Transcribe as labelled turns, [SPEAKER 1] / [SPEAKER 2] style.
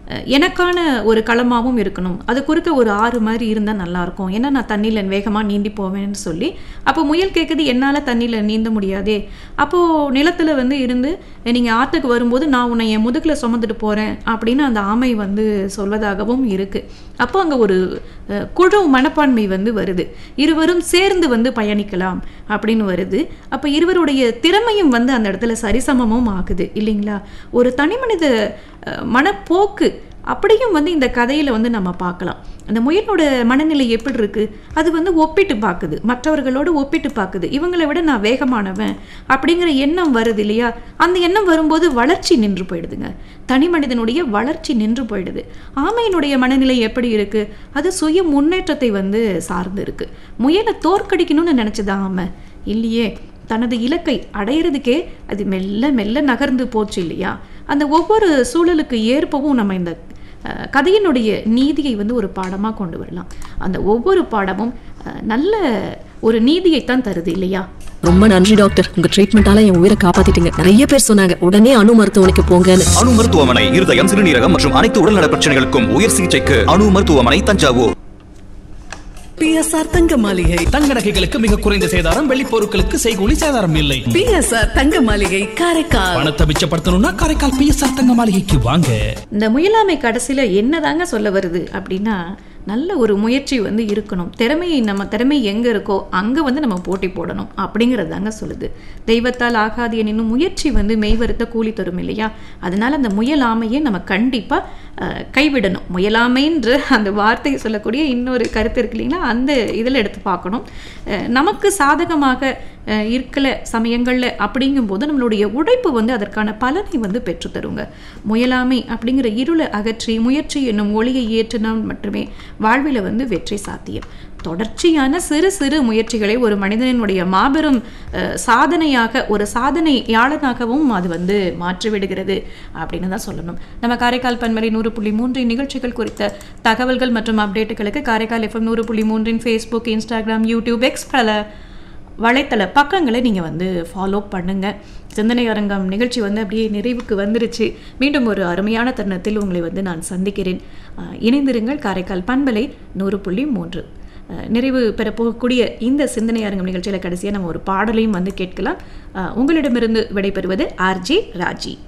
[SPEAKER 1] அஹ், எனக்கான ஒரு களமாகவும் இருக்கணும் அது குறுக்க ஒரு ஆறு மாதிரி இருந்தால் நல்லாயிருக்கும் ஏன்னா நான் தண்ணியில் வேகமாக நீந்தி போவேன்னு சொல்லி அப்போ முயல் கேட்குது என்னால் தண்ணியில் நீந்த முடியாதே அப்போது நிலத்தில் வந்து இருந்து நீங்கள் ஆற்றுக்கு வரும்போது நான் உன்னை என் முதுகில் சுமந்துட்டு போகிறேன் அப்படின்னு அந்த ஆமை வந்து சொல்வதாகவும் இருக்குது அப்போ அங்கே ஒரு அஹ், குழு மனப்பான்மை வந்து வருது இருவரும் சேர்ந்து வந்து பயணிக்கலாம் அப்படின்னு வருது அப்போ இருவருடைய திறமையும் வந்து அந்த இடத்துல சரிசமமும் ஆகுது இல்லைங்களா ஒரு தனிமனித அஹ், மனப்போக்கு அப்படியும் வந்து இந்த கதையில் வந்து நம்ம பார்க்கலாம் அந்த முயலோட மனநிலை எப்படி இருக்கு அது வந்து ஒப்பிட்டு பார்க்குது மற்றவர்களோடு ஒப்பிட்டு பார்க்குது இவங்களை விட நான் வேகமானவன் அப்படிங்கிற எண்ணம் வருது இல்லையா அந்த எண்ணம் வரும்போது வளர்ச்சி நின்று போயிடுதுங்க தனி மனிதனுடைய வளர்ச்சி நின்று போயிடுது ஆமையினுடைய மனநிலை எப்படி இருக்கு அது சுய முன்னேற்றத்தை வந்து சார்ந்து இருக்கு முயலை தோற்கடிக்கணும்னு நினைச்சதா ஆமை இல்லையே தனது இலக்கை அடையிறதுக்கே அது மெல்ல மெல்ல நகர்ந்து போச்சு இல்லையா அந்த ஒவ்வொரு சூழலுக்கு ஏற்பவும் நம்ம இந்த அஹ், கதையினுடைய நீதியை வந்து ஒரு பாடமாக கொண்டு வரலாம் அந்த ஒவ்வொரு பாடமும் அஹ், நல்ல ஒரு நீதியைத்தான் தருது இல்லையா
[SPEAKER 2] ரொம்ப நன்றி டாக்டர் உங்க ட்ரீட்மெண்டால என் உயிரை காப்பாத்திட்டீங்க நிறைய பேர் சொன்னாங்க உடனே அணு மருத்துவமனைக்கு போங்கன்னு
[SPEAKER 3] அணு மருத்துவமனை இருதயம் சிறுநீரகம் மற்றும் அனைத்து உடல்நல பிரச்சனைகளுக்கும் உயர் சிகிச்சைக்கு அணு மருத்துவமனை தஞ்சாவூர்
[SPEAKER 2] பிஎஸ்ஆர் தங்க மாளிகை
[SPEAKER 4] தங்க நகைகளுக்கு மிக குறைந்த சேதாரம் வெள்ளி பொருட்களுக்கு செய்கூலி சேதாரம் இல்லை
[SPEAKER 2] பிஎஸ்ஆர் தங்க மாளிகை காரைக்கால்
[SPEAKER 4] பணத்தை மிச்சப்படுத்தணும்னா காரைக்கால் பிஎஸ்ஆர் தங்க மாளிகைக்கு வாங்க
[SPEAKER 1] இந்த முயலாமை கடைசியில் என்னதாங்க சொல்ல வருது அப்படின்னா நல்ல ஒரு முயற்சி வந்து இருக்கணும் திறமை நம்ம திறமை எங்கே இருக்கோ அங்கே வந்து நம்ம போட்டி போடணும் அப்படிங்கிறது தாங்க சொல்லுது தெய்வத்தால் ஆகாது எனினும் முயற்சி வந்து மெய்வருத்த கூலி தரும் இல்லையா அதனால அந்த முயலாமையை நம்ம கண்டிப்பாக கைவிடணும் முயலாமைன்ற அந்த வார்த்தையை சொல்லக்கூடிய இன்னொரு கருத்து இருக்கு இல்லைங்களா அந்த இதில் எடுத்து பார்க்கணும் அஹ், நமக்கு சாதகமாக அஹ், இருக்கல சமயங்களில் அப்படிங்கும்போது நம்மளுடைய உழைப்பு வந்து அதற்கான பலனை வந்து பெற்று தருங்க முயலாமை அப்படிங்கிற இருளை அகற்றி முயற்சி என்னும் ஒளியை ஏற்றினால் மட்டுமே வாழ்வில் வந்து வெற்றி சாத்தியம் தொடர்ச்சியான சிறு சிறு முயற்சிகளை ஒரு மனிதனுடைய மாபெரும் அஹ், சாதனையாக ஒரு சாதனையாளனாகவும் அது வந்து மாற்றிவிடுகிறது அப்படின்னு தான் சொல்லணும் நம்ம காரைக்கால் பன்மறை நூறு புள்ளி மூன்றின் நிகழ்ச்சிகள் குறித்த தகவல்கள் மற்றும் அப்டேட்டுகளுக்கு காரைக்கால் எஃப்எம் நூறு புள்ளி மூன்றின் ஃபேஸ்புக் இன்ஸ்டாகிராம் யூடியூப் எக்ஸ் பல வலைத்தள பக்கங்களை நீங்கள் வந்து ஃபாலோ பண்ணுங்கள் சிந்தனை அரங்கம் நிகழ்ச்சி வந்து அப்படியே நிறைவுக்கு வந்துருச்சு மீண்டும் ஒரு அருமையான தருணத்தில் உங்களை வந்து நான் சந்திக்கிறேன் அஹ், இணைந்திருங்கள் காரைக்கால் பண்பலை நூறு புள்ளி மூன்று அஹ், நிறைவு பெற போகக்கூடிய இந்த சிந்தனை அரங்கம் நிகழ்ச்சியில் கடைசியாக நம்ம ஒரு பாடலையும் வந்து கேட்கலாம் அஹ், உங்களிடமிருந்து விடைபெறுவது ஆர்ஜி ராஜி